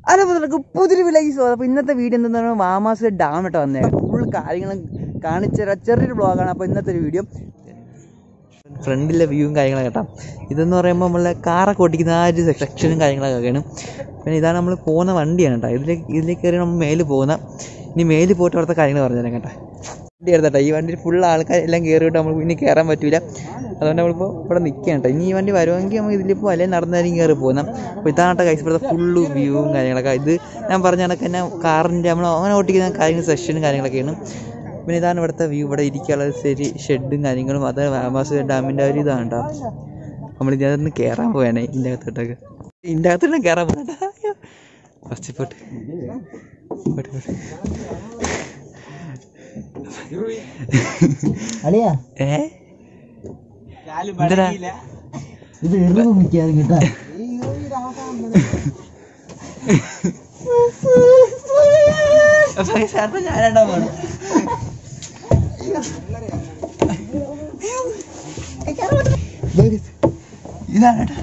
അല്ല നമുക്ക് പുതിരി വിലൈസോ അപ്പോൾ ഇന്നത്തെ വീഡിയോ എന്താണ് മാമാസ് ഡാം ഇട്ട് വന്നേ ഫുൾ കാര്യങ്ങളും കാണിച്ച ചെറിയൊരു ബ്ലോഗാണ് അപ്പോൾ ഇന്നത്തെ ഒരു വീഡിയോ ഫ്രണ്ടിലെ വ്യൂവും കാര്യങ്ങളൊക്കെ കേട്ടോ ഇതെന്ന് പറയുമ്പോൾ നമ്മളെ കാറൊക്കെ ഓടിക്കുന്ന ആ ഒരു സെക്ഷനും കാര്യങ്ങളൊക്കെയാണ് പിന്നെ ഇതാണ് നമ്മൾ പോകുന്ന വണ്ടിയാണ് കേട്ടോ ഇതിലേക്ക് ഇതിലേക്ക് കയറി നമ്മൾ മേലിൽ പോകുന്ന ഇനി മേലിൽ പോയിട്ട് അവിടുത്തെ കാര്യങ്ങൾ പറഞ്ഞുതരാം കേട്ടോ വണ്ടി എടുത്തട്ടെ ഈ വണ്ടിയിൽ ഫുൾ ആൾക്കാർ എല്ലാം കയറിയിട്ട് നമുക്ക് ഇനി കയറാൻ പറ്റില്ല അതുകൊണ്ട് നമ്മളിപ്പോൾ ഇവിടെ നിൽക്കുകയാണ് കേട്ടോ ഇനി ഈ വണ്ടി വരുമെങ്കിൽ നമുക്ക് ഇതിലിപ്പോൾ അല്ലെങ്കിൽ നടന്നായിരിക്കും കയറി പോകുന്നത് അപ്പോൾ ഇതാണ് കേട്ടോ കൈസ് ഇവിടുത്തെ ഫുള്ള് വ്യൂവും കാര്യങ്ങളൊക്കെ ഇത് ഞാൻ പറഞ്ഞ കണക്ക് തന്നെ കാറിൻ്റെ നമ്മൾ അങ്ങനെ ഓട്ടിക്കുന്ന കാര്യങ്ങൾ സെഷനും കാര്യങ്ങളൊക്കെയാണ് പിന്നെ ഇതാണ് ഇവിടുത്തെ വ്യൂ ഇവിടെ ഇരിക്കാനുള്ള ശരി ഷെഡും കാര്യങ്ങളും അത് വാമാസ് ഡാമിൻ്റെ ഒരു ഇതാണ് കേട്ടോ നമ്മൾ ഇതിനകത്ത് കയറാൻ പോവാണേ ഇതിൻ്റെ അകത്തോട്ടൊക്കെ ഇതിൻ്റെ അകത്തോട്ട് കയറാൻ പോകണ്ട ഫസ്റ്റ് പോട്ട് പോട്ട് പോട്ട് അളിയാ ഏ എന്തരാ ഇത് എറിവ് മിക്കാറും കേട്ടാ ഞാനെണ്ണ പോണം ഇതാണ് കേട്ടോ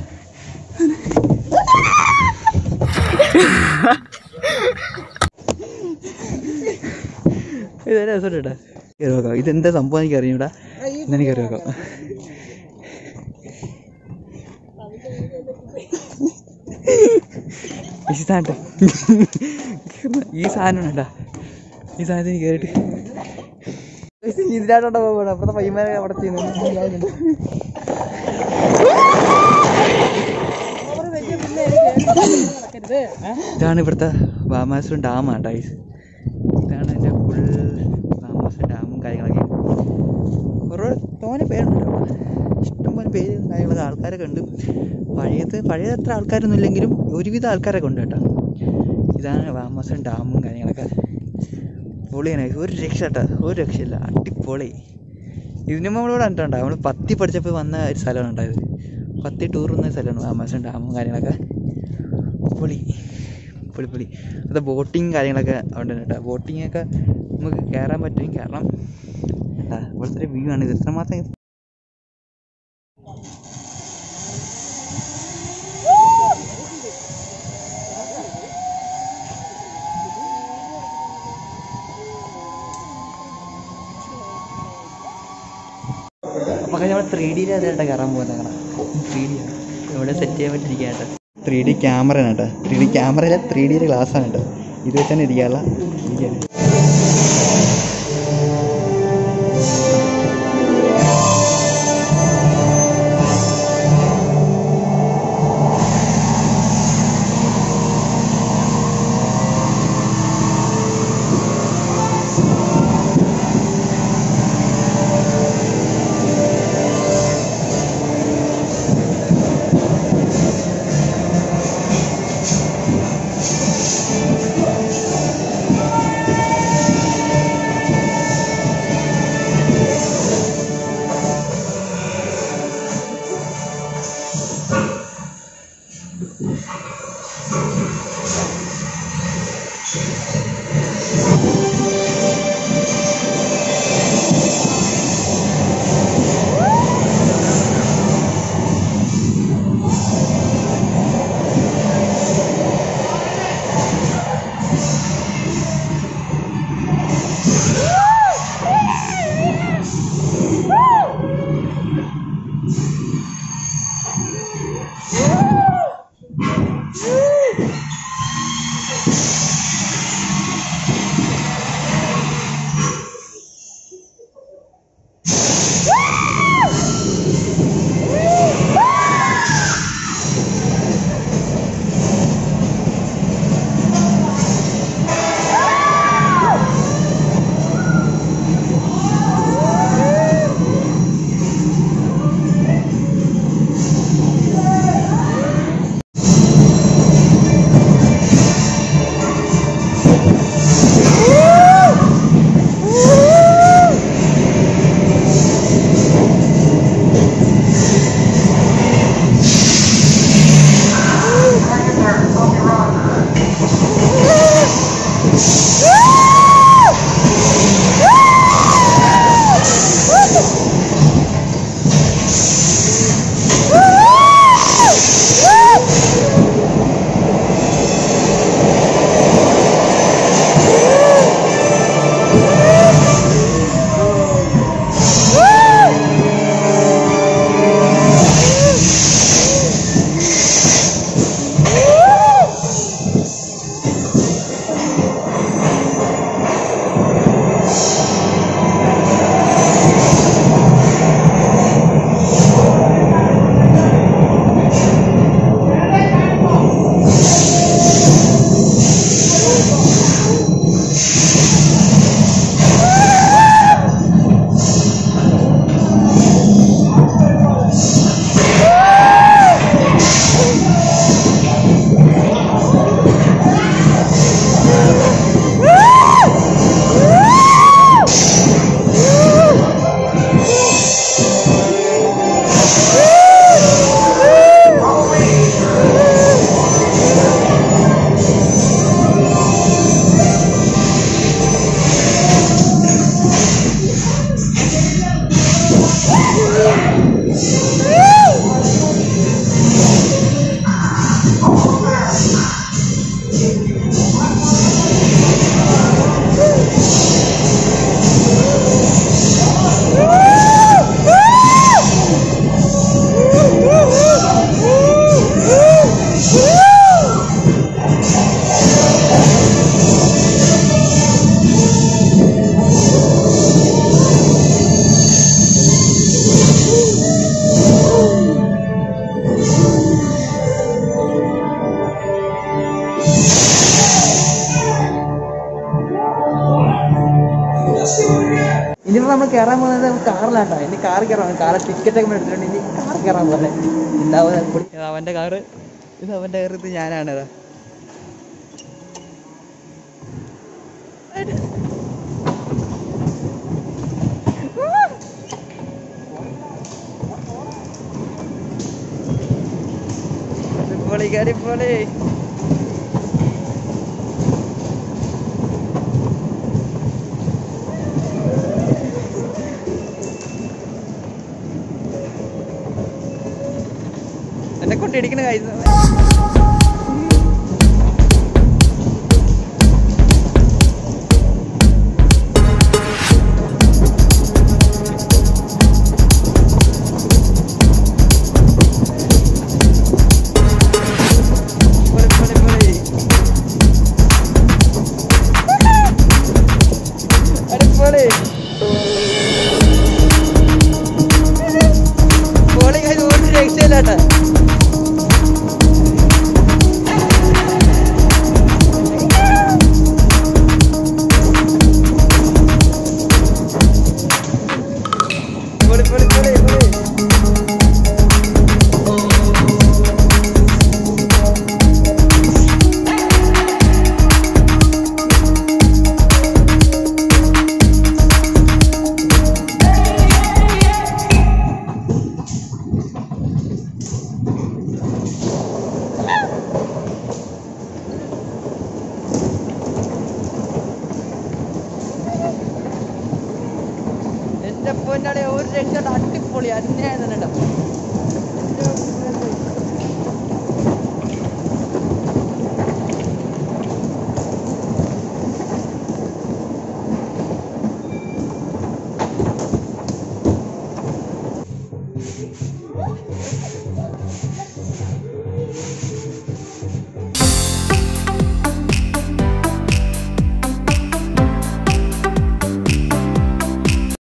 ഇത് രസം കേട്ടാ കയറി നോക്കാം ഇതെന്താ സംഭവം എനിക്ക് അറിഞ്ഞൂടാ ഇന്നെ കയറി നോക്കാം ഇതാണ്ട് ഈ സാധനം ഉണ്ടാ ഈ സാധനത്തിന് കയറിയിട്ട് ഇതിലാട്ടോട്ടാ പോകണം അപ്പുറത്തെ പയ്യന്മാരെ അവിടെ ചെയ്യുന്നു ഇതാണ് ഇവിടുത്തെ വാമാസുരം ഡാമാണ് ടൈസ് ഇതാണ് എൻ്റെ ഫുൾ വാമാസുരം ഡാമും കാര്യങ്ങളൊക്കെ കുറേ തോനെ പേരുണ്ട് അവിടെ. ഇഷ്ടംപോലെ പേരും കാര്യങ്ങളൊക്കെ ആൾക്കാരൊക്കെ ഉണ്ട് പഴയത് പഴയ അത്ര ആൾക്കാരൊന്നും ഇല്ലെങ്കിലും ഒരുവിധം ആൾക്കാരൊക്കെ ഉണ്ട് കേട്ടോ ഇതാണ് വാമാസുരം ഡാമും കാര്യങ്ങളൊക്കെ പൊളിയാണ് ഒരു രക്ഷ കേട്ടോ ഒരു രക്ഷയില്ല അടിപൊളി ഇതിന് മുമ്പ് നമ്മളിവിടെ കണ്ടിട്ടുണ്ടോ നമ്മൾ പത്തി പഠിച്ചപ്പോൾ വന്ന ഒരു സ്ഥലമാണ് ഉണ്ടായത് പത്തി ടൂർ വന്ന സ്ഥലമാണ് വാമാസുരം ഡാമും കാര്യങ്ങളൊക്കെ പൊളി പൊളി പൊളി അത് ബോട്ടിങ് കാര്യങ്ങളൊക്കെ അവിടെ ഉണ്ട് കേട്ടോ ബോട്ടിങ്ങൊക്കെ നമുക്ക് കയറാൻ പറ്റും കയറണം കേട്ടാ ഇവിടുത്തെ ഒരു വ്യൂ ആണ് ഇത് എത്രമാത്രം അപ്പോൾ നമ്മൾ ത്രീ ഡിയിൽ അതായിട്ട് കയറാൻ പോകുന്നത് കാണാം ത്രീ ഡി ആണ് ഇവിടെ സെറ്റ് ചെയ്യാൻ പറ്റിയിരിക്കുക കേട്ടോ ത്രീ ഡി ക്യാമറ ആണ് കേട്ടോ ത്രീ ഡി ക്യാമറയിലെ ത്രീ ഡിയുടെ ഗ്ലാസ് ആണ് കേട്ടോ ഇത് വെച്ചാണ് ഇരിക്കാനുള്ള ഇരിക്കുകയാണ് നമ്മൾ കയറാൻ പോകുന്നത് കാറിലാട്ടോ ഇനി കാർ കയറാൻ കാറ് ടിക്കറ്റ് ഒക്കെ എടുത്തിട്ടുണ്ട് ഇനി കാർ കയറാൻ പോലെ ഉണ്ടാവുന്ന പൊടി ഇത് അവൻ്റെ കാറ് ഇത് അവൻ്റെ കാറ് ഇത് ഞാനാണ് ഇതാ പൊളി കയറി പൊളി എന്നെ കൊണ്ട് ഇടിക്കണ കാര്യം പൊളി, പൊളി, പൊളി. അടിപൊളി പൊളി കാര്യം ഒരു രക്ഷയില്ലാട്ടാ പൊളി പൊളി പൊളി പൊളി എന്റെ പൊന്നാളെ ഒരു രക്ഷ അടിപൊളി അന്യായം തന്നെ കേട്ടോ